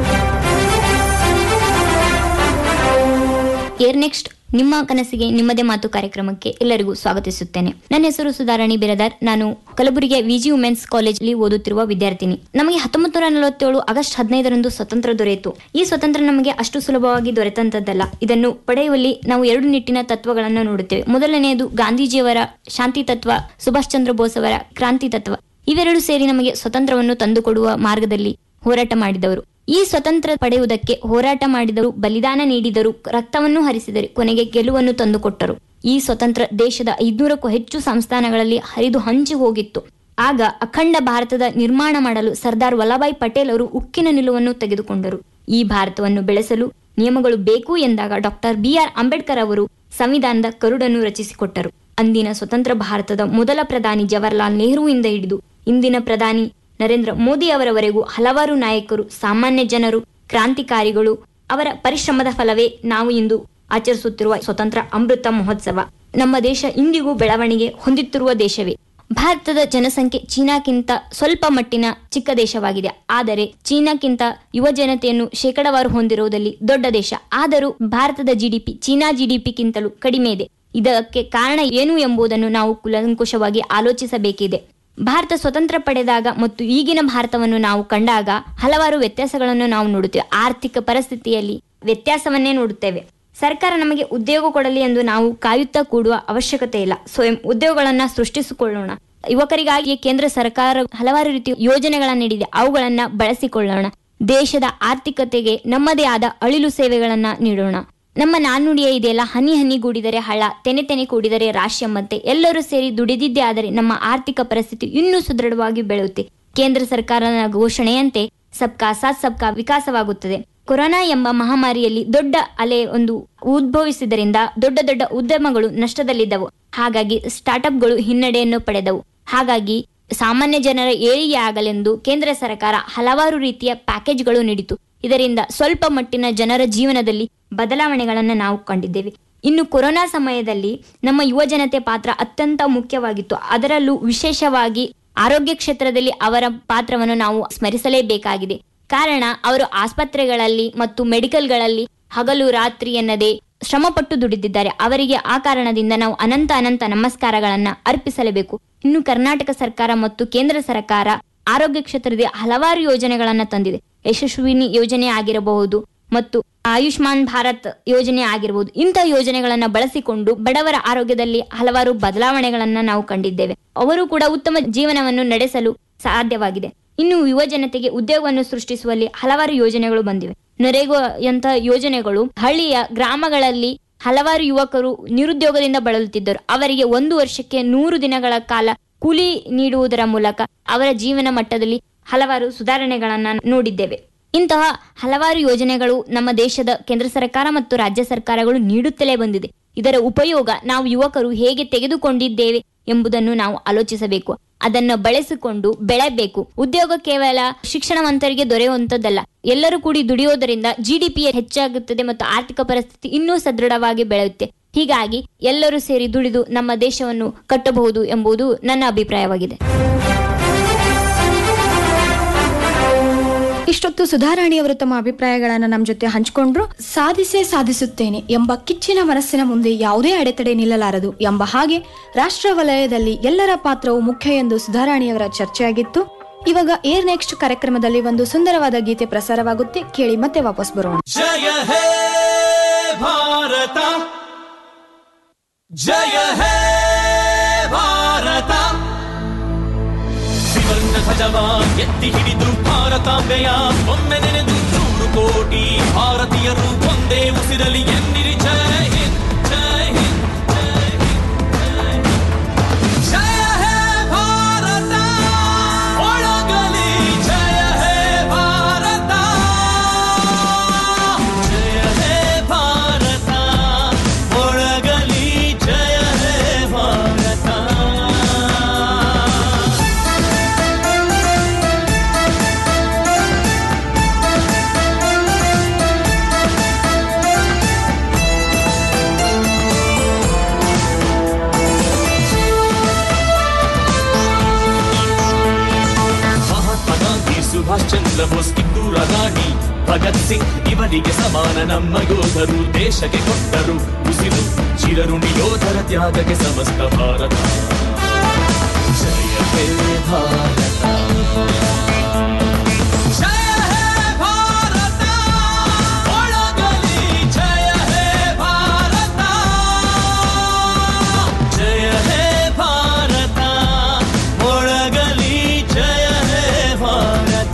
ಏರ್ ನೆಕ್ಸ್ಟ್ ನಿಮ್ಮ ಕನಸಿಗೆ ನಿಮ್ಮದೇ ಮಾತು ಕಾರ್ಯಕ್ರಮಕ್ಕೆ ಎಲ್ಲರಿಗೂ ಸ್ವಾಗತಿಸುತ್ತೇನೆ ನನ್ನ ಹೆಸರು ಸುಧಾರಾಣಿ ಬಿರದಾರ್ ನಾನು ಕಲಬುರಗಿಯ ವಿಜಿ ವುಮೆನ್ಸ್ ಕಾಲೇಜ್ಲಿ ಓದುತ್ತಿರುವ ವಿದ್ಯಾರ್ಥಿನಿ ನಮಗೆ ಹತ್ತೊಂಬತ್ತು ನೂರ ನಲವತ್ತೇಳು ಆಗಸ್ಟ್ ಹದಿನೈದರಂದು ಸ್ವತಂತ್ರ ದೊರೆಯಿತು ಈ ಸ್ವತಂತ್ರ ನಮಗೆ ಅಷ್ಟು ಸುಲಭವಾಗಿ ದೊರೆತಂತದ್ದಲ್ಲ ಇದನ್ನು ಪಡೆಯುವಲ್ಲಿ ನಾವು ಎರಡು ನಿಟ್ಟಿನ ತತ್ವಗಳನ್ನು ನೋಡುತ್ತೇವೆ ಮೊದಲನೆಯದು ಗಾಂಧೀಜಿಯವರ ಶಾಂತಿ ತತ್ವ ಸುಭಾಷ್ ಚಂದ್ರ ಬೋಸ್ ಅವರ ಕ್ರಾಂತಿ ತತ್ವ ಇವೆರಡು ಸೇರಿ ನಮಗೆ ಸ್ವತಂತ್ರವನ್ನು ತಂದುಕೊಡುವ ಮಾರ್ಗದಲ್ಲಿ ಹೋರಾಟ ಮಾಡಿದವರು ಈ ಸ್ವತಂತ್ರ ಪಡೆಯುವುದಕ್ಕೆ ಹೋರಾಟ ಮಾಡಿದರು ಬಲಿದಾನ ನೀಡಿದರು ರಕ್ತವನ್ನು ಹರಿಸಿದರು ಕೊನೆಗೆ ಗೆಲುವನ್ನು ತಂದುಕೊಟ್ಟರು ಈ ಸ್ವತಂತ್ರ ದೇಶದ ಐದ್ನೂರಕ್ಕೂ ಹೆಚ್ಚು ಸಂಸ್ಥಾನಗಳಲ್ಲಿ ಹರಿದು ಹಂಚಿ ಹೋಗಿತ್ತು ಆಗ ಅಖಂಡ ಭಾರತದ ನಿರ್ಮಾಣ ಮಾಡಲು ಸರ್ದಾರ್ ವಲ್ಲಭಾಯ್ ಪಟೇಲ್ ಅವರು ಉಕ್ಕಿನ ನಿಲುವನ್ನು ತೆಗೆದುಕೊಂಡರು ಈ ಭಾರತವನ್ನು ಬೆಳೆಸಲು ನಿಯಮಗಳು ಬೇಕು ಎಂದಾಗ ಡಾಕ್ಟರ್ ಬಿ ಆರ್ ಅಂಬೇಡ್ಕರ್ ಅವರು ಸಂವಿಧಾನದ ಕರುಡನ್ನು ರಚಿಸಿಕೊಟ್ಟರು ಅಂದಿನ ಸ್ವತಂತ್ರ ಭಾರತದ ಮೊದಲ ಪ್ರಧಾನಿ ಜವಾಹರ್ಲಾಲ್ ನೆಹರುವಿಂದ ಹಿಡಿದು ಇಂದಿನ ಪ್ರಧಾನಿ ನರೇಂದ್ರ ಮೋದಿ ಅವರವರೆಗೂ ಹಲವಾರು ನಾಯಕರು ಸಾಮಾನ್ಯ ಜನರು ಕ್ರಾಂತಿಕಾರಿಗಳು ಅವರ ಪರಿಶ್ರಮದ ಫಲವೇ ನಾವು ಇಂದು ಆಚರಿಸುತ್ತಿರುವ ಸ್ವತಂತ್ರ ಅಮೃತ ಮಹೋತ್ಸವ ನಮ್ಮ ದೇಶ ಇಂದಿಗೂ ಬೆಳವಣಿಗೆ ಹೊಂದುತ್ತಿರುವ ದೇಶವೇ ಭಾರತದ ಜನಸಂಖ್ಯೆ ಚೀನಾಕ್ಕಿಂತ ಸ್ವಲ್ಪ ಮಟ್ಟಿನ ಚಿಕ್ಕ ದೇಶವಾಗಿದೆ ಆದರೆ ಚೀನಾಕ್ಕಿಂತ ಯುವ ಜನತೆಯನ್ನು ಶೇಕಡವಾರು ಹೊಂದಿರುವುದಲ್ಲಿ ದೊಡ್ಡ ದೇಶ ಆದರೂ ಭಾರತದ ಜಿಡಿಪಿ ಚೀನಾ ಜಿಡಿಪಿಗಿಂತಲೂ ಕಡಿಮೆ ಇದೆ ಇದಕ್ಕೆ ಕಾರಣ ಏನು ಎಂಬುದನ್ನು ನಾವು ಕುಲಂಕುಷವಾಗಿ ಆಲೋಚಿಸಬೇಕಿದೆ ಭಾರತ ಸ್ವತಂತ್ರ ಪಡೆದಾಗ ಮತ್ತು ಈಗಿನ ಭಾರತವನ್ನು ನಾವು ಕಂಡಾಗ ಹಲವಾರು ವ್ಯತ್ಯಾಸಗಳನ್ನು ನಾವು ನೋಡುತ್ತೇವೆ ಆರ್ಥಿಕ ಪರಿಸ್ಥಿತಿಯಲ್ಲಿ ವ್ಯತ್ಯಾಸವನ್ನೇ ನೋಡುತ್ತೇವೆ ಸರ್ಕಾರ ನಮಗೆ ಉದ್ಯೋಗ ಕೊಡಲಿ ಎಂದು ನಾವು ಕಾಯುತ್ತಾ ಕೂಡುವ ಅವಶ್ಯಕತೆ ಇಲ್ಲ ಸ್ವಯಂ ಉದ್ಯೋಗಗಳನ್ನ ಸೃಷ್ಟಿಸಿಕೊಳ್ಳೋಣ ಯುವಕರಿಗಾಗಿ ಕೇಂದ್ರ ಸರ್ಕಾರ ಹಲವಾರು ರೀತಿಯ ಯೋಜನೆಗಳನ್ನು ನೀಡಿದೆ ಅವುಗಳನ್ನ ಬಳಸಿಕೊಳ್ಳೋಣ ದೇಶದ ಆರ್ಥಿಕತೆಗೆ ನಮ್ಮದೇ ಆದ ಅಳಿಲು ಸೇವೆಗಳನ್ನ ನೀಡೋಣ ನಮ್ಮ ನಾಣ್ಣುಡಿಯೇ ಇದೆಯಲ್ಲ ಹನಿ ಹನಿ ಗೂಡಿದರೆ ಹಳ ತೆನೆ ತೆನೆ ಕೂಡಿದರೆ ರಾಶಿ ಎಂಬಂತೆ ಎಲ್ಲರೂ ಸೇರಿ ದುಡಿದಿದ್ದೇ ಆದರೆ ನಮ್ಮ ಆರ್ಥಿಕ ಪರಿಸ್ಥಿತಿ ಇನ್ನೂ ಸುದೃಢವಾಗಿ ಬೆಳೆಯುತ್ತೆ ಕೇಂದ್ರ ಸರ್ಕಾರದ ಘೋಷಣೆಯಂತೆ ಸಬ್ಕಾ ಸಾಥ್ ಸಬ್ಕಾ ವಿಕಾಸವಾಗುತ್ತದೆ ಕೊರೋನಾ ಎಂಬ ಮಹಾಮಾರಿಯಲ್ಲಿ ದೊಡ್ಡ ಅಲೆ ಒಂದು ಉದ್ಭವಿಸಿದ್ದರಿಂದ ದೊಡ್ಡ ದೊಡ್ಡ ಉದ್ಯಮಗಳು ನಷ್ಟದಲ್ಲಿದ್ದವು ಹಾಗಾಗಿ ಸ್ಟಾರ್ಟ್ಅಪ್ಗಳು ಹಿನ್ನಡೆಯನ್ನು ಪಡೆದವು ಹಾಗಾಗಿ ಸಾಮಾನ್ಯ ಜನರ ಏಳಿಗೆ ಆಗಲೆಂದು ಕೇಂದ್ರ ಸರ್ಕಾರ ಹಲವಾರು ರೀತಿಯ ಪ್ಯಾಕೇಜ್ಗಳು ನೀಡಿತು ಇದರಿಂದ ಸ್ವಲ್ಪ ಮಟ್ಟಿನ ಜನರ ಜೀವನದಲ್ಲಿ ಬದಲಾವಣೆಗಳನ್ನು ನಾವು ಕಂಡಿದ್ದೇವೆ ಇನ್ನು ಕೊರೋನಾ ಸಮಯದಲ್ಲಿ ನಮ್ಮ ಯುವ ಜನತೆ ಪಾತ್ರ ಅತ್ಯಂತ ಮುಖ್ಯವಾಗಿತ್ತು ಅದರಲ್ಲೂ ವಿಶೇಷವಾಗಿ ಆರೋಗ್ಯ ಕ್ಷೇತ್ರದಲ್ಲಿ ಅವರ ಪಾತ್ರವನ್ನು ನಾವು ಸ್ಮರಿಸಲೇಬೇಕಾಗಿದೆ ಕಾರಣ ಅವರು ಆಸ್ಪತ್ರೆಗಳಲ್ಲಿ ಮತ್ತು ಮೆಡಿಕಲ್ಗಳಲ್ಲಿ ಹಗಲು ರಾತ್ರಿ ಎನ್ನದೇ ಶ್ರಮಪಟ್ಟು ದುಡಿದಿದ್ದಾರೆ ಅವರಿಗೆ ಆ ಕಾರಣದಿಂದ ನಾವು ಅನಂತ ಅನಂತ ನಮಸ್ಕಾರಗಳನ್ನ ಅರ್ಪಿಸಲೇಬೇಕು ಇನ್ನು ಕರ್ನಾಟಕ ಸರ್ಕಾರ ಮತ್ತು ಕೇಂದ್ರ ಸರ್ಕಾರ ಆರೋಗ್ಯ ಕ್ಷೇತ್ರದಲ್ಲಿ ಹಲವಾರು ಯೋಜನೆಗಳನ್ನ ತಂದಿದೆ ಯಶಸ್ವಿನಿ ಯೋಜನೆ ಆಗಿರಬಹುದು ಮತ್ತು ಆಯುಷ್ಮಾನ್ ಭಾರತ್ ಯೋಜನೆ ಆಗಿರಬಹುದು ಇಂತಹ ಯೋಜನೆಗಳನ್ನ ಬಳಸಿಕೊಂಡು ಬಡವರ ಆರೋಗ್ಯದಲ್ಲಿ ಹಲವಾರು ಬದಲಾವಣೆಗಳನ್ನ ನಾವು ಕಂಡಿದ್ದೇವೆ ಅವರು ಕೂಡ ಉತ್ತಮ ಜೀವನವನ್ನು ನಡೆಸಲು ಸಾಧ್ಯವಾಗಿದೆ ಇನ್ನು ಯುವ ಜನತೆಗೆ ಉದ್ಯೋಗವನ್ನು ಸೃಷ್ಟಿಸುವಲ್ಲಿ ಹಲವಾರು ಯೋಜನೆಗಳು ಬಂದಿವೆ ನರೇಗಾಯಂತಹ ಯೋಜನೆಗಳು ಹಳ್ಳಿಯ ಗ್ರಾಮಗಳಲ್ಲಿ ಹಲವಾರು ಯುವಕರು ನಿರುದ್ಯೋಗದಿಂದ ಬಳಲುತ್ತಿದ್ದರು ಅವರಿಗೆ ಒಂದು ವರ್ಷಕ್ಕೆ ನೂರು ದಿನಗಳ ಕಾಲ ಕೂಲಿ ನೀಡುವುದರ ಮೂಲಕ ಅವರ ಜೀವನ ಮಟ್ಟದಲ್ಲಿ ಹಲವಾರು ಸುಧಾರಣೆಗಳನ್ನ ನೋಡಿದ್ದೇವೆ ಇಂತಹ ಹಲವಾರು ಯೋಜನೆಗಳು ನಮ್ಮ ದೇಶದ ಕೇಂದ್ರ ಸರ್ಕಾರ ಮತ್ತು ರಾಜ್ಯ ಸರ್ಕಾರಗಳು ನೀಡುತ್ತಲೇ ಬಂದಿದೆ ಇದರ ಉಪಯೋಗ ನಾವು ಯುವಕರು ಹೇಗೆ ತೆಗೆದುಕೊಂಡಿದ್ದೇವೆ ಎಂಬುದನ್ನು ನಾವು ಆಲೋಚಿಸಬೇಕು ಅದನ್ನು ಬಳಸಿಕೊಂಡು ಬೆಳೆಬೇಕು ಉದ್ಯೋಗ ಕೇವಲ ಶಿಕ್ಷಣವಂತರಿಗೆ ದೊರೆಯುವಂತದ್ದಲ್ಲ ಎಲ್ಲರೂ ಕೂಡಿ ದುಡಿಯೋದರಿಂದ ಜಿಡಿಪಿ ಹೆಚ್ಚಾಗುತ್ತದೆ ಮತ್ತು ಆರ್ಥಿಕ ಪರಿಸ್ಥಿತಿ ಇನ್ನೂ ಸದೃಢವಾಗಿ ಬೆಳೆಯುತ್ತೆ ಹೀಗಾಗಿ ಎಲ್ಲರೂ ಸೇರಿ ದುಡಿದು ನಮ್ಮ ದೇಶವನ್ನು ಕಟ್ಟಬಹುದು ಎಂಬುದು ನನ್ನ ಅಭಿಪ್ರಾಯವಾಗಿದೆ ಇಷ್ಟೊತ್ತು ಸುಧಾರಾಣಿಯವರು ತಮ್ಮ ಅಭಿಪ್ರಾಯಗಳನ್ನ ನಮ್ಮ ಜೊತೆ ಹಂಚಿಕೊಂಡ್ರು ಸಾಧಿಸೇ ಸಾಧಿಸುತ್ತೇನೆ ಎಂಬ ಕಿಚ್ಚಿನ ಮನಸ್ಸಿನ ಮುಂದೆ ಯಾವುದೇ ಅಡೆತಡೆ ನಿಲ್ಲಲಾರದು ಎಂಬ ಹಾಗೆ ರಾಷ್ಟ್ರ ವಲಯದಲ್ಲಿ ಎಲ್ಲರ ಪಾತ್ರವು ಮುಖ್ಯ ಎಂದು ಸುಧಾರಾಣಿಯವರ ಚರ್ಚೆಯಾಗಿತ್ತು ಇವಾಗ ಏರ್ ನೆಕ್ಸ್ಟ್ ಕಾರ್ಯಕ್ರಮದಲ್ಲಿ ಒಂದು ಸುಂದರವಾದ ಗೀತೆ ಪ್ರಸಾರವಾಗುತ್ತೆ ಕೇಳಿ ಮತ್ತೆ ವಾಪಸ್ ಬರೋಣ ಜಯ ಹೇ ಭಾರತ ಜಯ ಹೇ ಭಾರತ ತ್ರಿವರ್ಣ ಧ್ವಜವ ಎತ್ತಿ ಹಿಡಿದು ಭಾರತಾಂಬೆಯ ಒಮ್ಮೆ ನೆನೆದು ನೂರು ಕೋಟಿ ಭಾರತೀಯರು ಒಂದೇ ಉಸಿರಲಿ ಎನ್ನಿರಿ ಜಯ ಹಿಂದ್ ಜಯ ಹಿಂದ್ ಜಯ ಹಿಂದ್ ಜಯ ಹಿಂದ್. ಜಯ ಹೇ ಭಾರತ ಒಳಗಲಿ ಜಯ ಹೇ ಭಾರತ ಜಯ ಹೇ ಭಾರತ ಒಳಗಲಿ ಜಯ ಹೇ ಭಾರತ ಮಹಾತ್ಮ ಗಾಂಧಿ ಸುಭಾಷ್ ಚಂದ್ರ ಬೋಸ್ ಕಿತ್ತೂರ ರಾಣಿ ಭಗತ್ ಸಿಂಗ್ ಇವರಿಗೆ ಸಮಾನ ನಮ್ಮ ಯೋಧರು ದೇಶಕ್ಕೆ ಕೊಟ್ಟರು ಉಸಿರು ಚಿರಋಣಿ ಯೋಧರ ತ್ಯಾಗಕ್ಕೆ ಸಮಸ್ತ ಭಾರತ ಜಯ ಹೇ ಭಾರತ ಜಯ ಹೇ ಭಾರತ ಒಳಗಲಿ ಜಯ ಹೇ ಭಾರತ ಜಯ ಹೇ ಭಾರತ ಒಳಗಲಿ ಜಯ ಹೇ ಭಾರತ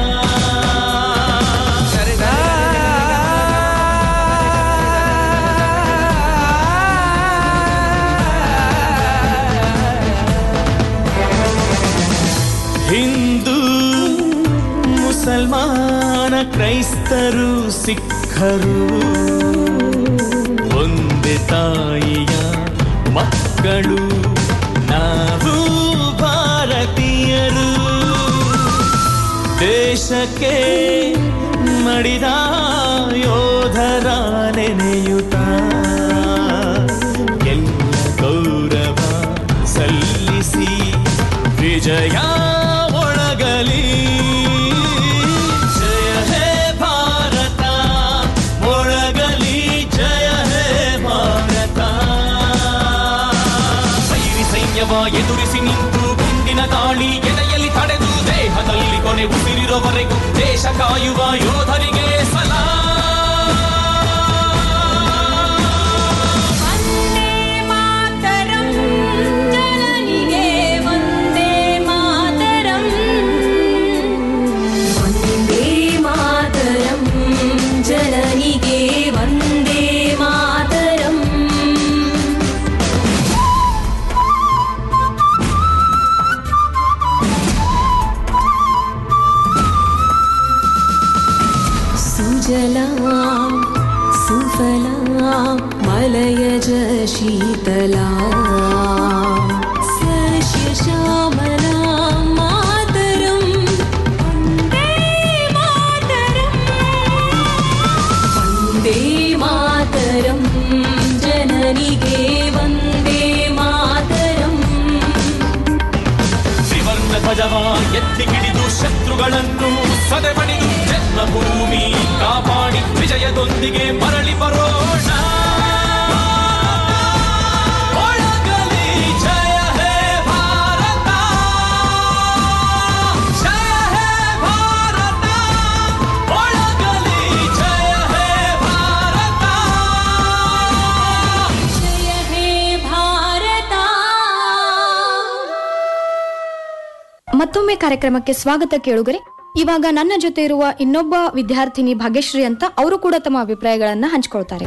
ಹಿಂದೂ ಮುಸಲ್ಮಾನ ಕ್ರೈಸ್ತರು ಸಿಖ್ಖರು ಒಂದೇ ತಾಯಿಯ ಮಕ್ಕಳು ನಾವು ಭಾರತೀಯರು ದೇಶಕ್ಕೆ ಮಡಿದ ಯೋಧರ ನೆನೆಯುತ್ತ ಎಲ್ಲ ಗೌರವ ಸಲ್ಲಿಸಿ ವಿಜಯ ಒಳಗಲಿ ಜಯ ಹೇ ಭಾರತ ಒಳಗಲಿ ಜಯ ಹೇ ಭಾರತ ಸೈರಿ ಸೈನ್ಯವ ಎದುರಿಸಿ ನಿಂತು ಗುಂಡಿನ ದಾಳಿ ಎದೆಯಲ್ಲಿ ತಡೆದು ದೇಹದಲ್ಲಿ ಕೊನೆ ಉಸಿರಿರುವವರೆಗೂ ದೇಶ ಕಾಯುವ ಯೋಧರಿಗೆ ಸಲಾ ಮಾತರಂ ಜನನಿಗೆ ವಂದೇ ಮಾತರಂ ವಂದೇ ಮಾತರಂ ಜನನಿಗೆ ವಂದೇ ಮಾತರಂ सुजलां सुफलां मलयज शीतला सस्यश्यामलां मातरं वन्दे मातरं वन्दे मातरं जननिगे वन्दे मातरम् ತ್ರಿವರ್ಣ ಧ್ವಜ ಧ್ವಜವ ಎತ್ತಿ ಹಿಡಿದು ಶತ್ರುಗಳನ್ನು ಸದೆಬಡಿದು ಜನ್ಮಭೂಮಿ ಕಾಪಾಡಿ ವಿಜಯದೊಂದಿಗೆ ಮರಳಿ ಬರೋಣ ಒಳಗಲಿ ಜಯ ಹೇ ಭಾರತ ಜಯ ಹೇ ಭಾರತ ಒಳಗಲಿ ಜಯ ಹೇ ಭಾರತ ಜಯ ಹೇ ಭಾರತ ಮತ್ತೊಮ್ಮೆ ಕಾರ್ಯಕ್ರಮಕ್ಕೆ ಸ್ವಾಗತ ಕೇಳುಗರೆ ಇವಾಗ ನನ್ನ ಜೊತೆ ಇರುವ ಇನ್ನೊಬ್ಬ ವಿದ್ಯಾರ್ಥಿನಿ ಭಾಗ್ಯಶ್ರೀ ಅಂತ ಅವರು ಕೂಡ ತಮ್ಮ ಅಭಿಪ್ರಾಯಗಳನ್ನ ಹಂಚ್ಕೊಳ್ತಾರೆ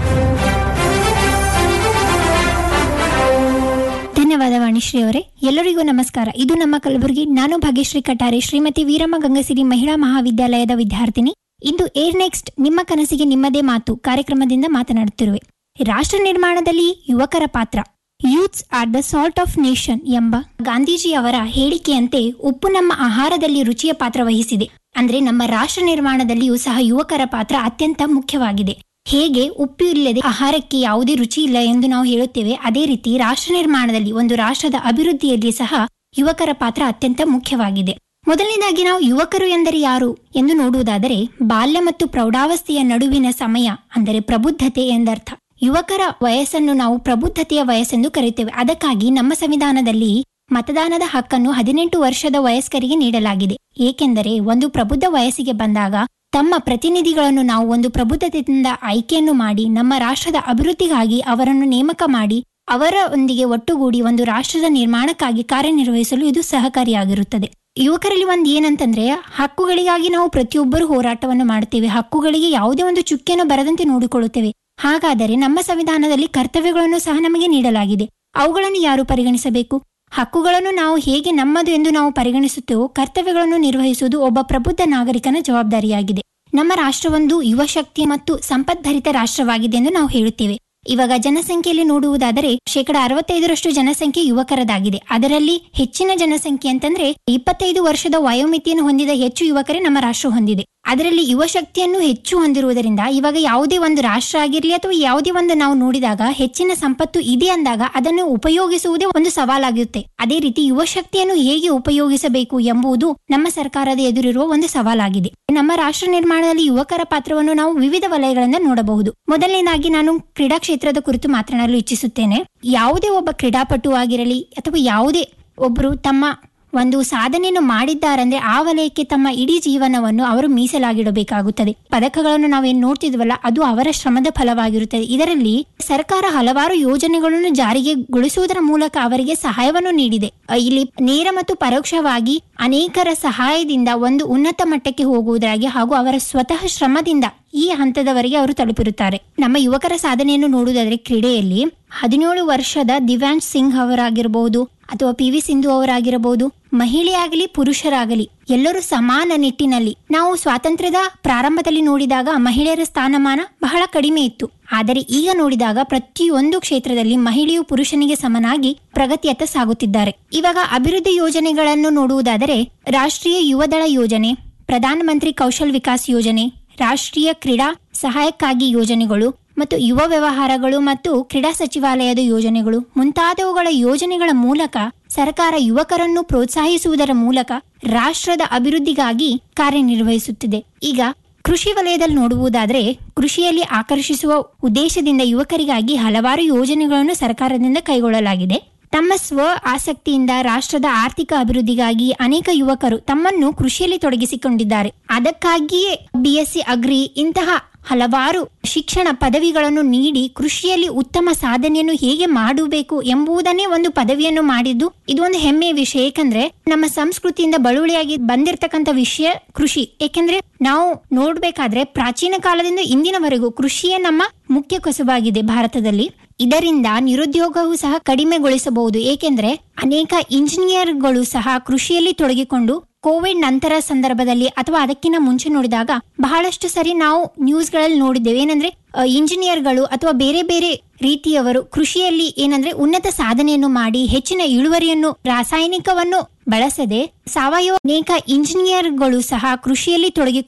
ಧನ್ಯವಾದ ವಾಣಿಶ್ರೀ ಅವರೇ ಎಲ್ಲರಿಗೂ ನಮಸ್ಕಾರ ಇದು ನಮ್ಮ ಕಲಬುರಗಿ ನಾನು ಭಾಗ್ಯಶ್ರೀ ಕಟಾರೆ ಶ್ರೀಮತಿ ವೀರಮ್ಮ ಗಂಗಸಿರಿ ಮಹಿಳಾ ಮಹಾವಿದ್ಯಾಲಯದ ವಿದ್ಯಾರ್ಥಿನಿ ಇಂದು ಏರ್ ನೆಕ್ಸ್ಟ್ ನಿಮ್ಮ ಕನಸಿಗೆ ನಿಮ್ಮದೇ ಮಾತು ಕಾರ್ಯಕ್ರಮದಿಂದ ಮಾತನಾಡುತ್ತಿರುವೆ ರಾಷ್ಟ್ರ ನಿರ್ಮಾಣದಲ್ಲಿ ಯುವಕರ ಪಾತ್ರ youths are the salt of nation ಎಂಬ ಗಾಂಧೀಜಿ ಅವರ ಹೇಳಿಕೆಯಂತೆ ಉಪ್ಪು ನಮ್ಮ ಆಹಾರದಲ್ಲಿ ರುಚಿಯ ಪಾತ್ರ ವಹಿಸಿದೆ ಅಂದ್ರೆ ನಮ್ಮ ರಾಷ್ಟ್ರ ನಿರ್ಮಾಣದಲ್ಲಿಯೂ ಸಹ ಯುವಕರ ಪಾತ್ರ ಅತ್ಯಂತ ಮುಖ್ಯವಾಗಿದೆ ಹೇಗೆ ಉಪ್ಪು ಇಲ್ಲದೆ ಆಹಾರಕ್ಕೆ ಯಾವುದೇ ರುಚಿ ಇಲ್ಲ ಎಂದು ನಾವು ಹೇಳುತ್ತೇವೆ ಅದೇ ರೀತಿ ರಾಷ್ಟ್ರ ನಿರ್ಮಾಣದಲ್ಲಿ ಒಂದು ರಾಷ್ಟ್ರದ ಅಭಿವೃದ್ಧಿಯಲ್ಲಿ ಸಹ ಯುವಕರ ಪಾತ್ರ ಅತ್ಯಂತ ಮುಖ್ಯವಾಗಿದೆ ಮೊದಲನೇದಾಗಿ ನಾವು ಯುವಕರು ಎಂದರೆ ಯಾರು ಎಂದು ನೋಡುವುದಾದರೆ ಬಾಲ್ಯ ಮತ್ತು ಪ್ರೌಢಾವಸ್ಥೆಯ ನಡುವಿನ ಸಮಯ ಅಂದರೆ ಪ್ರಬುದ್ಧತೆ ಎಂದರ್ಥ ಯುವಕರ ವಯಸ್ಸನ್ನು ನಾವು ಪ್ರಬುದ್ಧತೆಯ ವಯಸ್ಸೆಂದು ಕರೆಯುತ್ತೇವೆ ಅದಕ್ಕಾಗಿ ನಮ್ಮ ಸಂವಿಧಾನದಲ್ಲಿ ಮತದಾನದ ಹಕ್ಕನ್ನು ಹದಿನೆಂಟು ವರ್ಷದ ವಯಸ್ಕರಿಗೆ ನೀಡಲಾಗಿದೆ ಏಕೆಂದರೆ ಒಂದು ಪ್ರಬುದ್ಧ ವಯಸ್ಸಿಗೆ ಬಂದಾಗ ತಮ್ಮ ಪ್ರತಿನಿಧಿಗಳನ್ನು ನಾವು ಒಂದು ಪ್ರಬುದ್ಧತೆಯಿಂದ ಆಯ್ಕೆಯನ್ನು ಮಾಡಿ ನಮ್ಮ ರಾಷ್ಟ್ರದ ಅಭಿವೃದ್ಧಿಗಾಗಿ ಅವರನ್ನು ನೇಮಕ ಮಾಡಿ ಅವರೊಂದಿಗೆ ಒಟ್ಟುಗೂಡಿ ಒಂದು ರಾಷ್ಟ್ರದ ನಿರ್ಮಾಣಕ್ಕಾಗಿ ಕಾರ್ಯನಿರ್ವಹಿಸಲು ಇದು ಸಹಕಾರಿಯಾಗಿರುತ್ತದೆ ಯುವಕರಲ್ಲಿ ಒಂದು ಏನಂತಂದ್ರೆ ಹಕ್ಕುಗಳಿಗಾಗಿ ನಾವು ಪ್ರತಿಯೊಬ್ಬರು ಹೋರಾಟವನ್ನು ಮಾಡುತ್ತೇವೆ ಹಕ್ಕುಗಳಿಗೆ ಯಾವುದೇ ಒಂದು ಚುಕ್ಕೆಯನ್ನು ಬರದಂತೆ ನೋಡಿಕೊಳ್ಳುತ್ತೇವೆ ಹಾಗಾದರೆ ನಮ್ಮ ಸಂವಿಧಾನದಲ್ಲಿ ಕರ್ತವ್ಯಗಳನ್ನು ಸಹ ನಮಗೆ ನೀಡಲಾಗಿದೆ ಅವುಗಳನ್ನು ಯಾರು ಪರಿಗಣಿಸಬೇಕು ಹಕ್ಕುಗಳನ್ನು ನಾವು ಹೇಗೆ ನಮ್ಮದು ಎಂದು ನಾವು ಪರಿಗಣಿಸುತ್ತೇವೋ ಕರ್ತವ್ಯಗಳನ್ನು ನಿರ್ವಹಿಸುವುದು ಒಬ್ಬ ಪ್ರಬುದ್ಧ ನಾಗರಿಕನ ಜವಾಬ್ದಾರಿಯಾಗಿದೆ ನಮ್ಮ ರಾಷ್ಟ್ರವೊಂದು ಯುವ ಶಕ್ತಿ ಮತ್ತು ಸಂಪದ್ಭರಿತ ರಾಷ್ಟ್ರವಾಗಿದೆ ಎಂದು ನಾವು ಹೇಳುತ್ತೇವೆ ಇವಾಗ ಜನಸಂಖ್ಯೆಯಲ್ಲಿ ನೋಡುವುದಾದರೆ ಶೇಕಡ ಅರವತ್ತೈದರಷ್ಟು ಜನಸಂಖ್ಯೆ ಯುವಕರದಾಗಿದೆ ಅದರಲ್ಲಿ ಹೆಚ್ಚಿನ ಜನಸಂಖ್ಯೆ ಅಂತಂದ್ರೆ ಇಪ್ಪತ್ತೈದು ವರ್ಷದ ವಯೋಮಿತಿಯನ್ನು ಹೊಂದಿದ ಹೆಚ್ಚು ಯುವಕರೇ ನಮ್ಮ ರಾಷ್ಟ್ರ ಹೊಂದಿದೆ ಅದರಲ್ಲಿ ಯುವ ಶಕ್ತಿಯನ್ನು ಹೆಚ್ಚು ಹೊಂದಿರುವುದರಿಂದ ಇವಾಗ ಯಾವುದೇ ಒಂದು ರಾಷ್ಟ್ರ ಆಗಿರಲಿ ಅಥವಾ ಯಾವುದೇ ಒಂದು ನಾವು ನೋಡಿದಾಗ ಹೆಚ್ಚಿನ ಸಂಪತ್ತು ಇದೆ ಅಂದಾಗ ಅದನ್ನು ಉಪಯೋಗಿಸುವುದೇ ಒಂದು ಸವಾಲಾಗಿರುತ್ತೆ ಅದೇ ರೀತಿ ಯುವ ಶಕ್ತಿಯನ್ನು ಹೇಗೆ ಉಪಯೋಗಿಸಬೇಕು ಎಂಬುದು ನಮ್ಮ ಸರ್ಕಾರದ ಎದುರಿರುವ ಒಂದು ಸವಾಲಾಗಿದೆ ನಮ್ಮ ರಾಷ್ಟ್ರ ನಿರ್ಮಾಣದಲ್ಲಿ ಯುವಕರ ಪಾತ್ರವನ್ನು ನಾವು ವಿವಿಧ ವಲಯಗಳಿಂದ ನೋಡಬಹುದು ಮೊದಲನೇದಾಗಿ ನಾನು ಕ್ರೀಡಾ ಕ್ಷೇತ್ರದ ಕುರಿತು ಮಾತನಾಡಲು ಇಚ್ಛಿಸುತ್ತೇನೆ ಯಾವುದೇ ಒಬ್ಬ ಕ್ರೀಡಾಪಟು ಆಗಿರಲಿ ಅಥವಾ ಯಾವುದೇ ಒಬ್ಬರು ತಮ್ಮ ಒಂದು ಸಾಧನೆಯನ್ನು ಮಾಡಿದ್ದಾರಂದ್ರೆ ಆ ವಲಯಕ್ಕೆ ತಮ್ಮ ಇಡೀ ಜೀವನವನ್ನು ಅವರು ಮೀಸಲಾಗಿಡಬೇಕಾಗುತ್ತದೆ ಪದಕಗಳನ್ನು ನಾವೇನು ನೋಡ್ತಿದ್ವಲ್ಲ ಅದು ಅವರ ಶ್ರಮದ ಫಲವಾಗಿರುತ್ತದೆ ಇದರಲ್ಲಿ ಸರ್ಕಾರ ಹಲವಾರು ಯೋಜನೆಗಳನ್ನು ಜಾರಿಗೆ ಗೊಳಿಸುವುದರ ಮೂಲಕ ಅವರಿಗೆ ಸಹಾಯವನ್ನು ನೀಡಿದೆ ಅ, ಇಲ್ಲಿ ನೇರ ಮತ್ತು ಪರೋಕ್ಷವಾಗಿ ಅನೇಕರ ಸಹಾಯದಿಂದ ಒಂದು ಉನ್ನತ ಮಟ್ಟಕ್ಕೆ ಹೋಗುವುದಾಗಿ ಹಾಗೂ ಅವರ ಸ್ವತಃ ಶ್ರಮದಿಂದ ಈ ಹಂತದವರೆಗೆ ಅವರು ತಲುಪಿರುತ್ತಾರೆ ನಮ್ಮ ಯುವಕರ ಸಾಧನೆಯನ್ನು ನೋಡುವುದಾದ್ರೆ ಕ್ರೀಡೆಯಲ್ಲಿ ಹದಿನೇಳು ವರ್ಷದ ದಿವ್ಯಾಂಶ್ ಸಿಂಗ್ ಅವರಾಗಿರಬಹುದು ಅಥವಾ ಪಿ ವಿ ಸಿಂಧು ಅವರಾಗಿರಬಹುದು ಮಹಿಳೆಯಾಗಲಿ ಪುರುಷರಾಗಲಿ ಎಲ್ಲರೂ ಸಮಾನ ನಿಟ್ಟಿನಲ್ಲಿ ನಾವು ಸ್ವಾತಂತ್ರ್ಯದ ಪ್ರಾರಂಭದಲ್ಲಿ ನೋಡಿದಾಗ ಮಹಿಳೆಯರ ಸ್ಥಾನಮಾನ ಬಹಳ ಕಡಿಮೆ ಇತ್ತು ಆದರೆ ಈಗ ನೋಡಿದಾಗ ಪ್ರತಿಯೊಂದು ಕ್ಷೇತ್ರದಲ್ಲಿ ಮಹಿಳೆಯು ಪುರುಷನಿಗೆ ಸಮನಾಗಿ ಪ್ರಗತಿಯತ್ತ ಸಾಗುತ್ತಿದ್ದಾರೆ ಇವಾಗ ಅಭಿವೃದ್ಧಿ ಯೋಜನೆಗಳನ್ನು ನೋಡುವುದಾದರೆ ರಾಷ್ಟ್ರೀಯ ಯುವದಳ ಯೋಜನೆ ಪ್ರಧಾನಮಂತ್ರಿ ಕೌಶಲ್ ವಿಕಾಸ್ ಯೋಜನೆ ರಾಷ್ಟ್ರೀಯ ಕ್ರೀಡಾ ಸಹಾಯಕ್ಕಾಗಿ ಯೋಜನೆಗಳು ಮತ್ತು ಯುವ ವ್ಯವಹಾರಗಳು ಮತ್ತು ಕ್ರೀಡಾ ಸಚಿವಾಲಯದ ಯೋಜನೆಗಳು ಮುಂತಾದವುಗಳ ಯೋಜನೆಗಳ ಮೂಲಕ ಸರ್ಕಾರ ಯುವಕರನ್ನು ಪ್ರೋತ್ಸಾಹಿಸುವುದರ ಮೂಲಕ ರಾಷ್ಟ್ರದ ಅಭಿವೃದ್ಧಿಗಾಗಿ ಕಾರ್ಯನಿರ್ವಹಿಸುತ್ತಿದೆ ಈಗ ಕೃಷಿ ವಲಯದಲ್ಲಿ ನೋಡುವುದಾದರೆ ಕೃಷಿಯಲ್ಲಿ ಆಕರ್ಷಿಸುವ ಉದ್ದೇಶದಿಂದ ಯುವಕರಿಗಾಗಿ ಹಲವಾರು ಯೋಜನೆಗಳನ್ನು ಸರ್ಕಾರದಿಂದ ಕೈಗೊಳ್ಳಲಾಗಿದೆ ತಮ್ಮ ಸ್ವ ಆಸಕ್ತಿಯಿಂದ ರಾಷ್ಟ್ರದ ಆರ್ಥಿಕ ಅಭಿವೃದ್ಧಿಗಾಗಿ ಅನೇಕ ಯುವಕರು ತಮ್ಮನ್ನು ಕೃಷಿಯಲ್ಲಿ ತೊಡಗಿಸಿಕೊಂಡಿದ್ದಾರೆ ಅದಕ್ಕಾಗಿಯೇ ಬಿಎಸ್ಸಿ ಅಗ್ರಿ ಇಂತಹ ಹಲವಾರು ಶಿಕ್ಷಣ ಪದವಿಗಳನ್ನು ನೀಡಿ ಕೃಷಿಯಲ್ಲಿ ಉತ್ತಮ ಸಾಧನೆಯನ್ನು ಹೇಗೆ ಮಾಡಬೇಕು ಎಂಬುದನ್ನೇ ಒಂದು ಪದವಿಯನ್ನು ಮಾಡಿದ್ದು ಇದು ಒಂದು ಹೆಮ್ಮೆಯ ವಿಷಯ ಏಕೆಂದ್ರೆ ನಮ್ಮ ಸಂಸ್ಕೃತಿಯಿಂದ ಬಳುವಳಿಯಾಗಿ ಬಂದಿರತಕ್ಕಂತ ವಿಷಯ ಕೃಷಿ ಏಕೆಂದ್ರೆ ನಾವು ನೋಡ್ಬೇಕಾದ್ರೆ ಪ್ರಾಚೀನ ಕಾಲದಿಂದ ಇಂದಿನವರೆಗೂ ಕೃಷಿಯೇ ನಮ್ಮ ಮುಖ್ಯ ಕಸುಬಾಗಿದೆ ಭಾರತದಲ್ಲಿ ಇದರಿಂದ ನಿರುದ್ಯೋಗವೂ ಸಹ ಕಡಿಮೆಗೊಳಿಸಬಹುದು ಏಕೆಂದ್ರೆ ಅನೇಕ ಇಂಜಿನಿಯರ್ಗಳು ಸಹ ಕೃಷಿಯಲ್ಲಿ ತೊಡಗಿಕೊಂಡು ಕೋವಿಡ್ ನಂತರ ಸಂದರ್ಭದಲ್ಲಿ ಅಥವಾ ಅದಕ್ಕಿಂತ ಮುಂಚೆ ನೋಡಿದಾಗ ಬಹಳಷ್ಟು ಸರಿ ನಾವು ನ್ಯೂಸ್ಗಳಲ್ಲಿ ನೋಡಿದ್ದೇವೆ ಏನಂದ್ರೆ ಅ, ಇಂಜಿನಿಯರ್ಗಳು ಅಥವಾ ಬೇರೆ ಬೇರೆ ರೀತಿಯವರು ಕೃಷಿಯಲ್ಲಿ ಏನಂದ್ರೆ ಉನ್ನತ ಸಾಧನೆಯನ್ನು ಮಾಡಿ ಹೆಚ್ಚಿನ ಇಳುವರಿಯನ್ನು ರಾಸಾಯನಿಕವನ್ನು ಬಳಸದೆ ಸಾವಯವ ಅನೇಕ ಇಂಜಿನಿಯರ್ಗಳು ಸಹ ಕೃಷಿಯಲ್ಲಿ ತೊಡಗಿಕೊಂಡು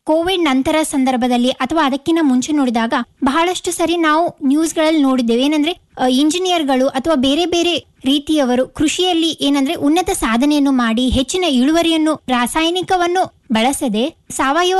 ಕೋವಿಡ್ ನಂತರ ಸಂದರ್ಭದಲ್ಲಿ ಅಥವಾ ಅದಕ್ಕಿಂತ ಮುಂಚೆ ನೋಡಿದಾಗ ಬಹಳಷ್ಟು ಸರಿ ನಾವು ನ್ಯೂಸ್ಗಳಲ್ಲಿ ನೋಡಿದ್ದೇವೆ ಏನಂದ್ರೆ ಅ, ಇಂಜಿನಿಯರ್ಗಳು ಅಥವಾ ಬೇರೆ ಬೇರೆ ರೀತಿಯವರು ಕೃಷಿಯಲ್ಲಿ ಏನಂದ್ರೆ ಉನ್ನತ ಸಾಧನೆಯನ್ನು ಮಾಡಿ ಹೆಚ್ಚಿನ ಇಳುವರಿಯನ್ನು ರಾಸಾಯನಿಕವನ್ನು ಬಳಸದೆ ಸಾವಯವ